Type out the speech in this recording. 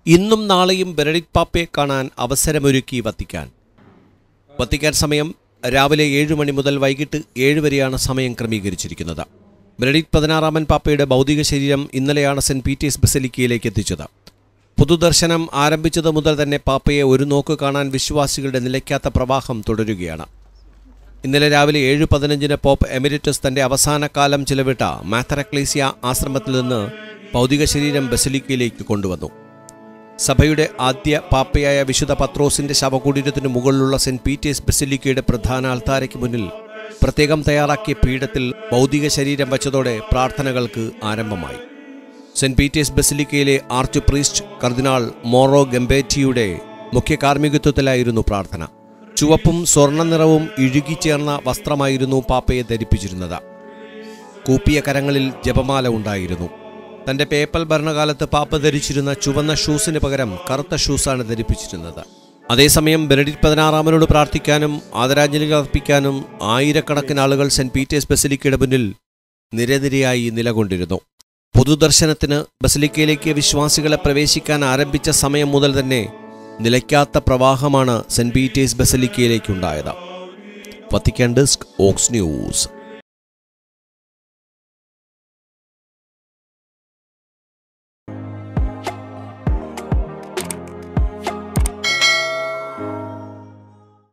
ഇന്നും നാളെയും ബെനഡിക്ട് പാപ്പയെ കാണാൻ അവസരമൊരുക്കി വത്തിക്കാൻ വത്തിക്കാൻ സമയം രാവിലെ ഏഴ് മണി മുതൽ വൈകിട്ട് ഏഴ് വരെയാണ് സമയം ക്രമീകരിച്ചിരിക്കുന്നത് ബെനഡിക്ട് പതിനാറാമൻ പാപ്പയുടെ ഭൗതിക ശരീരം ഇന്നലെയാണ് സെന്റ് പീറ്റേഴ്സ് ബസലിക്കയിലേക്ക് എത്തിച്ചത് പൊതുദർശനം ആരംഭിച്ചത് മുതൽ തന്നെ പാപ്പയെ ഒരു നോക്ക് കാണാൻ വിശ്വാസികളുടെ നിലയ്ക്കാത്ത പ്രവാഹം തുടരുകയാണ് ഇന്നലെ രാവിലെ ഏഴ് പതിനഞ്ചിന് പോപ്പ് എമിരിറ്റസ് തന്റെ അവസാന കാലം ചിലവിട്ട മാത്തറക്ലേസ്യ ആശ്രമത്തിൽ നിന്ന് ഭൗതിക ശരീരം ബസലിക്കയിലേക്ക് കൊണ്ടുവന്നു സഭയുടെ ആദ്യ പാപ്പയായ വിശുദ്ധ പത്രോസിന്റെ ശവകുടീരത്തിനു മുകളിലുള്ള സെന്റ് പീറ്റേഴ്സ് ബസിലിക്കയുടെ പ്രധാന അൾത്താരയ്ക്ക് മുന്നിൽ പ്രത്യേകം തയ്യാറാക്കിയ പീഠത്തിൽ ഭൗതിക ശരീരം വച്ചതോടെ പ്രാർത്ഥനകൾക്ക് ആരംഭമായി സെന്റ് പീറ്റേഴ്സ് ബസിലിക്കയിലെ ആർച്ച് പ്രീസ്റ്റ് കർദിനാൾ മോറോ ഗംബേറ്റിയുടെ മുഖ്യ കാർമ്മികത്വത്തിലായിരുന്നു പ്രാർത്ഥന ചുവപ്പും സ്വർണ്ണ നിറവും ഇഴുകിച്ചേർന്ന വസ്ത്രമായിരുന്നു പാപ്പയെ ധരിപ്പിച്ചിരുന്നത് കൂപ്പിയ കരങ്ങളിൽ ജപമാല ഉണ്ടായിരുന്നു തന്റെ പേപ്പൽ ഭരണകാലത്ത് പാപ്പ ധരിച്ചിരുന്ന ചുവന്ന ഷൂസിന് പകരം കറുത്ത ഷൂസാണ് ധരിപ്പിച്ചിരുന്നത് അതേസമയം ബെനഡിക്ട് പതിനാറാമനോട് പ്രാർത്ഥിക്കാനും ആദരാഞ്ജലികൾ അർപ്പിക്കാനും ആയിരക്കണക്കിന് ആളുകൾ സെന്റ് പീറ്റേഴ്സ് ബസിലിക്കയുടെ മുന്നിൽ നിരനിരയായി നിലകൊണ്ടിരുന്നു പൊതുദർശനത്തിന് ബസിലിക്കയിലേക്ക് വിശ്വാസികളെ പ്രവേശിക്കാൻ ആരംഭിച്ച സമയം മുതൽ തന്നെ നിലയ്ക്കാത്ത പ്രവാഹമാണ് സെന്റ് പീറ്റേഴ്സ് ബസിലിക്കയിലേക്കുണ്ടായത് വത്തിക്കാൻ ഡെസ്ക് ഓക്സ് ന്യൂസ്